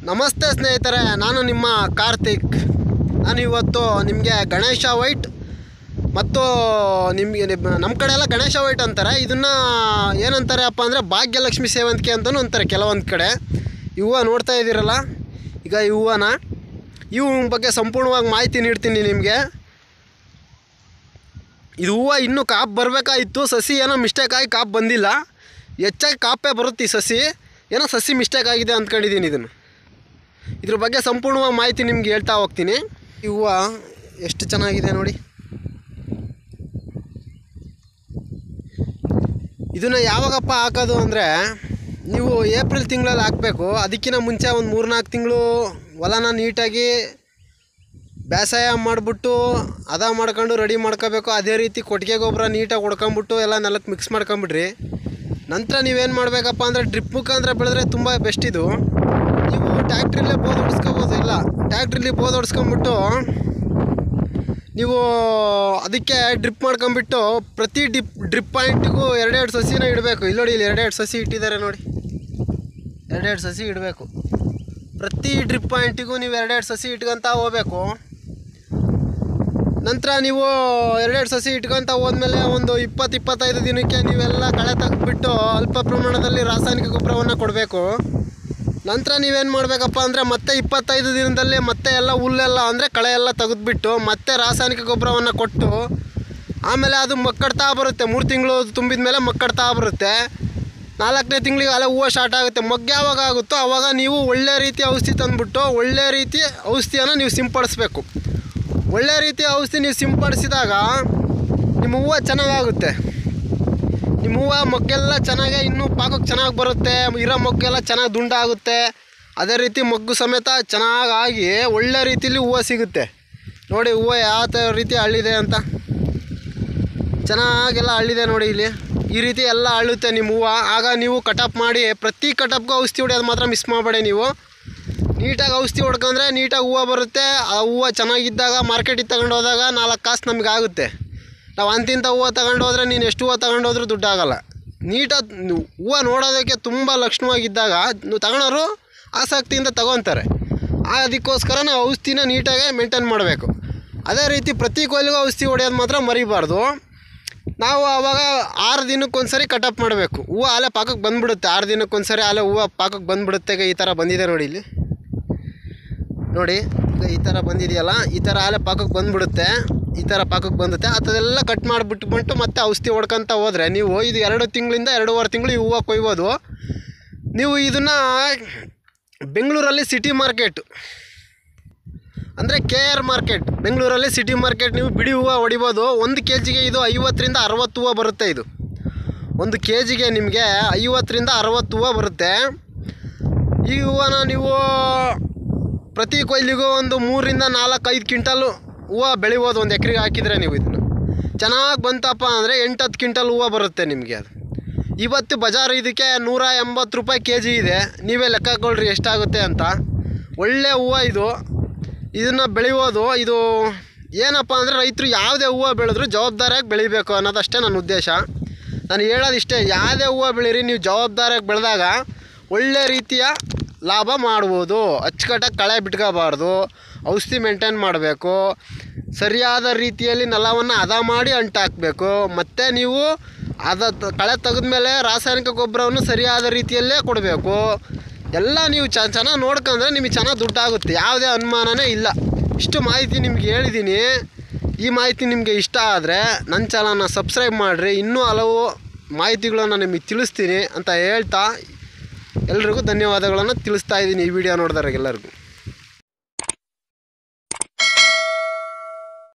ನಮಸ್ತೆ ಸ್ನೇಹಿತರೆ ನಾನು ನಿಮ್ಮ ಕಾರ್ತಿಕ್ ನಾನು ಇವತ್ತು ನಿಮಗೆ ಗಣೇಶ ವೈಟ್ ಮತ್ತು ನಿಮಗೆ ನಮ್ಮ ಕಡೆ ಎಲ್ಲ ಗಣೇಶ ವೈಟ್ ಅಂತಾರೆ ಇದನ್ನು ಏನಂತಾರೆ ಅಪ್ಪ ಅಂದರೆ ಭಾಗ್ಯಲಕ್ಷ್ಮಿ ಸೇವಂತಿಗೆ ಅಂತಲೂ ಅಂತಾರೆ ಕೆಲವೊಂದು ಕಡೆ ಈ ಹೂವು ನೋಡ್ತಾ ಇದ್ದೀರಲ್ಲ ಈಗ ಈ ಹೂವನ ಈ ಹೂವಿನ ಬಗ್ಗೆ ಸಂಪೂರ್ಣವಾಗಿ ಮಾಹಿತಿ ನೀಡ್ತೀನಿ ನಿಮಗೆ ಇದು ಹೂವು ಇನ್ನೂ ಕಾಪ್ ಬರಬೇಕಾಗಿತ್ತು ಸಸಿ ಏನೋ ಮಿಸ್ಟೇಕ್ ಆಗಿ ಕಾಪ್ ಬಂದಿಲ್ಲ ಹೆಚ್ಚಾಗಿ ಕಾಪೇ ಬರುತ್ತೆ ಈ ಸಸಿ ಏನೋ ಸಸಿ ಮಿಸ್ಟೇಕ್ ಆಗಿದೆ ಅಂದ್ಕೊಂಡಿದ್ದೀನಿ ಇದನ್ನು ಇದ್ರ ಬಗ್ಗೆ ಸಂಪೂರ್ಣವಾಗಿ ಮಾಹಿತಿ ನಿಮ್ಗೆ ಹೇಳ್ತಾ ಹೋಗ್ತೀನಿ ಈ ಹೂವು ಎಷ್ಟು ಚೆನ್ನಾಗಿದೆ ನೋಡಿ ಇದನ್ನು ಯಾವಾಗಪ್ಪ ಹಾಕೋದು ಅಂದರೆ ನೀವು ಏಪ್ರಿಲ್ ತಿಂಗಳಲ್ಲಿ ಹಾಕಬೇಕು ಅದಕ್ಕಿಂತ ಮುಂಚೆ ಒಂದು ಮೂರ್ನಾಲ್ಕು ತಿಂಗಳು ಹೊಲನ ನೀಟಾಗಿ ಬೇಸಾಯ ಮಾಡಿಬಿಟ್ಟು ಅದ ಮಾಡ್ಕೊಂಡು ರೆಡಿ ಮಾಡ್ಕೋಬೇಕು ಅದೇ ರೀತಿ ಕೊಟ್ಟಿಗೆ ಗೊಬ್ಬರ ನೀಟಾಗಿ ಹೊಡ್ಕೊಂಬಿಟ್ಟು ಎಲ್ಲ ನೆಲಕ್ಕೆ ಮಿಕ್ಸ್ ಮಾಡ್ಕೊಂಬಿಡ್ರಿ ನಂತರ ನೀವೇನು ಮಾಡಬೇಕಪ್ಪ ಅಂದರೆ ಡ್ರಿಪ್ ಮುಖಾಂತರ ಬೆಳೆದ್ರೆ ತುಂಬ ಬೆಸ್ಟ್ ಇದು ನೀವು ಟ್ಯಾಕ್ಟ್ರಿಲೇ ಬೋದ್ ಹೊಡ್ಸ್ಕೊಬೋದು ಇಲ್ಲ ಟ್ಯಾಕ್ಟ್ರಿಲಿ ಬೋದ್ ಹೊಡ್ಸ್ಕೊಂಬಿಟ್ಟು ನೀವು ಅದಕ್ಕೆ ಡ್ರಿಪ್ ಮಾಡ್ಕೊಂಬಿಟ್ಟು ಪ್ರತಿ ಡಿಪ್ ಡ್ರಿಪ್ ಪಾಯಿಂಟಿಗೂ ಎರಡೆರಡು ಸಸಿನ ಇಡಬೇಕು ಇಲ್ಲಿ ನೋಡಿ ಇಲ್ಲಿ ಎರಡೆರಡು ಸಸಿ ಇಟ್ಟಿದ್ದಾರೆ ನೋಡಿ ಎರಡೆರಡು ಸಸಿ ಇಡಬೇಕು ಪ್ರತಿ ಡ್ರಿಪ್ ಪಾಯಿಂಟಿಗೂ ನೀವು ಎರಡೆರಡು ಸಸಿ ಇಟ್ಕೊತ ಹೋಗ್ಬೇಕು ನಂತರ ನೀವು ಎರಡೆರಡು ಸಸಿ ಇಟ್ಕೊತ ಹೋದ್ಮೇಲೆ ಒಂದು ಇಪ್ಪತ್ತು ಇಪ್ಪತ್ತೈದು ದಿನಕ್ಕೆ ನೀವೆಲ್ಲ ಕಳೆ ತೆಗೆದ್ಬಿಟ್ಟು ಅಲ್ಪ ಪ್ರಮಾಣದಲ್ಲಿ ರಾಸಾಯನಿಕ ಗೊಬ್ಬರವನ್ನು ಕೊಡಬೇಕು ನಂತರ ನೀವೇನು ಮಾಡಬೇಕಪ್ಪ ಅಂದರೆ ಮತ್ತೆ ಇಪ್ಪತ್ತೈದು ದಿನದಲ್ಲಿ ಮತ್ತೆ ಎಲ್ಲ ಹುಲ್ಲೆಲ್ಲ ಅಂದರೆ ಕಳೆ ಎಲ್ಲ ತೆಗೆದ್ಬಿಟ್ಟು ಮತ್ತೆ ರಾಸಾಯನಿಕ ಗೊಬ್ಬರವನ್ನು ಕೊಟ್ಟು ಆಮೇಲೆ ಅದು ಮಕ್ಕಡ್ತಾ ಬರುತ್ತೆ ಮೂರು ತಿಂಗಳು ತುಂಬಿದ ಮೇಲೆ ಮಕ್ಕಡ್ತಾ ಬರುತ್ತೆ ನಾಲ್ಕನೇ ತಿಂಗಳಿಗೆ ಅಲ್ಲೇ ಹೂವು ಸ್ಟಾರ್ಟ್ ಆಗುತ್ತೆ ಮೊಗ್ಗು ಯಾವಾಗ ಆಗುತ್ತೋ ಆವಾಗ ನೀವು ಒಳ್ಳೆ ರೀತಿ ಔಷಧಿ ತಂದುಬಿಟ್ಟು ಒಳ್ಳೆ ರೀತಿ ಔಷಧಿಯನ್ನು ನೀವು ಸಿಂಪಡಿಸ್ಬೇಕು ಒಳ್ಳೆ ರೀತಿಯ ಔಷಧಿ ನೀವು ಸಿಂಪಡಿಸಿದಾಗ ನಿಮ್ಮ ಹೂವು ಚೆನ್ನಾಗಾಗುತ್ತೆ ನಿಮ್ಮ ಹೂವು ಮೊಗ್ಗೆಲ್ಲ ಚೆನ್ನಾಗೆ ಇನ್ನೂ ಪಾಕಕ್ಕೆ ಚೆನ್ನಾಗಿ ಬರುತ್ತೆ ಇರೋ ಮೊಗ್ಗೆಲ್ಲ ಚೆನ್ನಾಗಿ ದುಂಡಾಗುತ್ತೆ ಅದೇ ರೀತಿ ಮೊಗ್ಗು ಸಮೇತ ಚೆನ್ನಾಗಾಗಿ ಒಳ್ಳೆ ರೀತಿಲಿ ಹೂವು ಸಿಗುತ್ತೆ ನೋಡಿ ಹೂವು ಯಾವ ಥರ ರೀತಿ ಹಳ್ಳಿದೆ ಅಂತ ಚೆನ್ನಾಗೆಲ್ಲ ಹಳ್ಳಿದೆ ನೋಡಿ ಇಲ್ಲಿ ಈ ರೀತಿ ಎಲ್ಲ ಅಳ್ಳುತ್ತೆ ನಿಮ್ಮ ಹೂವು ಆಗ ನೀವು ಕಟಾಪ್ ಮಾಡಿ ಪ್ರತಿ ಕಟಾಪ್ಗೂ ಔಷಧಿ ಹೊಡೆಯೋದು ಮಾತ್ರ ಮಿಸ್ ಮಾಡಬೇಡಿ ನೀವು ನೀಟಾಗಿ ಔಷಧಿ ಹೊಡ್ಕೊಂಡ್ರೆ ನೀಟಾಗಿ ಹೂವು ಬರುತ್ತೆ ಆ ಹೂವು ಚೆನ್ನಾಗಿದ್ದಾಗ ಮಾರ್ಕೆಟಿಗೆ ತಗೊಂಡು ಹೋದಾಗ ನಾಲ್ಕು ಕಾಸು ನಮ್ಗೆ ಆಗುತ್ತೆ ನಾವು ಅಂತಿಂಥ ಹೂವು ತಗೊಂಡು ಹೋದ್ರೆ ನೀನು ಎಷ್ಟು ಹೂವು ತಗೊಂಡು ಹೋದ್ರೂ ದುಡ್ಡು ಆಗಲ್ಲ ನೀಟಾಗಿ ಹೂವು ನೋಡೋದಕ್ಕೆ ತುಂಬ ಲಕ್ಷಣವಾಗಿದ್ದಾಗ ನೀವು ತಗೊಳೋರು ಆಸಕ್ತಿಯಿಂದ ತಗೊತಾರೆ ಅದಕ್ಕೋಸ್ಕರ ನಾವು ಔಷಧಿನ ನೀಟಾಗಿ ಮೇಂಟೈನ್ ಮಾಡಬೇಕು ಅದೇ ರೀತಿ ಪ್ರತಿ ಕೊಯ್ಲಿಗೂ ಔಷಧಿ ಹೊಡೆಯೋದು ಮಾತ್ರ ಮರಿಬಾರ್ದು ನಾವು ಆವಾಗ ಆರು ದಿನಕ್ಕೊಂದ್ಸರಿ ಕಟಪ್ ಮಾಡಬೇಕು ಹೂವು ಆಲೆ ಪಾಕಕ್ಕೆ ಬಂದುಬಿಡುತ್ತೆ ಆರು ದಿನಕ್ಕೊಂದ್ಸರಿ ಆಲೆ ಹೂವು ಪಾಕಕ್ಕೆ ಬಂದುಬಿಡುತ್ತೆ ಈಗ ಈ ಥರ ಬಂದಿದೆ ನೋಡಿ ಇಲ್ಲಿ ನೋಡಿ ಈಗ ಈ ಥರ ಬಂದಿದೆಯಲ್ಲ ಈ ಥರ ಆಲೆ ಪಾಕಕ್ಕೆ ಬಂದುಬಿಡುತ್ತೆ ಈ ಥರ ಪಾಕಕ್ಕೆ ಬಂದುತ್ತೆ ಅದೆಲ್ಲ ಕಟ್ ಮಾಡಿಬಿಟ್ಬಿಟ್ಟು ಮತ್ತೆ ಔಷಧಿ ಹೊಡ್ಕೊಂತ ಹೋದರೆ ನೀವು ಇದು ಎರಡು ತಿಂಗಳಿಂದ ಎರಡೂವರೆ ತಿಂಗಳು ಈ ಹೂವು ಕೊಯ್ಬೋದು ನೀವು ಇದನ್ನು ಬೆಂಗಳೂರಲ್ಲಿ ಸಿಟಿ ಮಾರ್ಕೆಟ್ ಅಂದರೆ ಕೆ ಆರ್ ಮಾರ್ಕೆಟ್ ಬೆಂಗಳೂರಲ್ಲಿ ಸಿಟಿ ಮಾರ್ಕೆಟ್ ನೀವು ಬಿಡಿ ಹೂವು ಹೊಡಿಬೋದು ಒಂದು ಕೆ ಜಿಗೆ ಇದು ಐವತ್ತರಿಂದ ಅರವತ್ತು ಹೂವು ಬರುತ್ತೆ ಇದು ಒಂದು ಕೆ ಜಿಗೆ ನಿಮಗೆ ಐವತ್ತರಿಂದ ಅರವತ್ತು ಹೂವು ಬರುತ್ತೆ ಈ ಹೂವನ ನೀವು ಪ್ರತಿ ಕೊಯ್ಲಿಗೂ ಒಂದು ಮೂರರಿಂದ ನಾಲ್ಕು ಐದು ಕ್ವಿಂಟಲು ಹೂವು ಬೆಳಿಬೋದು ಒಂದು ಎಕರೆಗೆ ಹಾಕಿದರೆ ನೀವು ಇದನ್ನು ಚೆನ್ನಾಗಿ ಬಂತಪ್ಪ ಅಂದರೆ ಎಂಟು ಹತ್ತು ಕ್ವಿಂಟಲ್ ಹೂವು ಬರುತ್ತೆ ನಿಮಗೆ ಅದು ಇವತ್ತು ಬಜಾರ್ ಇದಕ್ಕೆ ನೂರ ಎಂಬತ್ತು ರೂಪಾಯಿ ಕೆ ಜಿ ಇದೆ ನೀವೇ ಲೆಕ್ಕ ಹಾಕ್ಕೊಳ್ರಿ ಎಷ್ಟಾಗುತ್ತೆ ಅಂತ ಒಳ್ಳೆ ಹೂವು ಇದು ಇದನ್ನು ಬೆಳೆಯೋದು ಇದು ಏನಪ್ಪ ಅಂದರೆ ರೈತರು ಯಾವುದೇ ಹೂವು ಬೆಳೆದ್ರು ಜವಾಬ್ದಾರಿಯಾಗಿ ಬೆಳಿಬೇಕು ಅನ್ನೋದಷ್ಟೇ ನನ್ನ ಉದ್ದೇಶ ನಾನು ಹೇಳೋದಿಷ್ಟೇ ಯಾವುದೇ ಹೂವು ಬೆಳೀರಿ ನೀವು ಜವಾಬ್ದಾರಿಯಾಗಿ ಬೆಳೆದಾಗ ಒಳ್ಳೆ ರೀತಿಯ ಲಾಭ ಮಾಡ್ಬೋದು ಅಚ್ಚುಕಟ್ಟಾಗಿ ಕಳೆ ಬಿಟ್ಕೋಬಾರ್ದು ಔಷಧಿ ಮೇಂಟೈನ್ ಮಾಡಬೇಕು ಸರಿಯಾದ ರೀತಿಯಲ್ಲಿ ನೆಲವನ್ನು ಹದ ಮಾಡಿ ಅಂಟಾಕಬೇಕು ಮತ್ತು ನೀವು ಅದ ಕಳೆ ತೆಗೆದ್ಮೇಲೆ ರಾಸಾಯನಿಕ ಗೊಬ್ಬರವನ್ನು ಸರಿಯಾದ ರೀತಿಯಲ್ಲೇ ಕೊಡಬೇಕು ಎಲ್ಲ ನೀವು ಚ ಚೆನ್ನಾಗಿ ನೋಡ್ಕೊಂಡ್ರೆ ನಿಮಗೆ ಚೆನ್ನಾಗಿ ದುಡ್ಡಾಗುತ್ತೆ ಯಾವುದೇ ಅನುಮಾನನೇ ಇಲ್ಲ ಇಷ್ಟು ಮಾಹಿತಿ ನಿಮ್ಗೆ ಹೇಳಿದ್ದೀನಿ ಈ ಮಾಹಿತಿ ನಿಮಗೆ ಇಷ್ಟ ಆದರೆ ನನ್ನ ಚಾನಲ್ನ ಸಬ್ಸ್ಕ್ರೈಬ್ ಮಾಡಿರಿ ಇನ್ನೂ ಹಲವು ಮಾಹಿತಿಗಳನ್ನು ನಿಮಗೆ ತಿಳಿಸ್ತೀನಿ ಅಂತ ಹೇಳ್ತಾ ಎಲ್ರಿಗೂ ಧನ್ಯವಾದಗಳನ್ನು ತಿಳಿಸ್ತಾ ಇದ್ದೀನಿ ಈ ವಿಡಿಯೋ ನೋಡಿದವ್ರಿಗೆಲ್ಲರಿಗೂ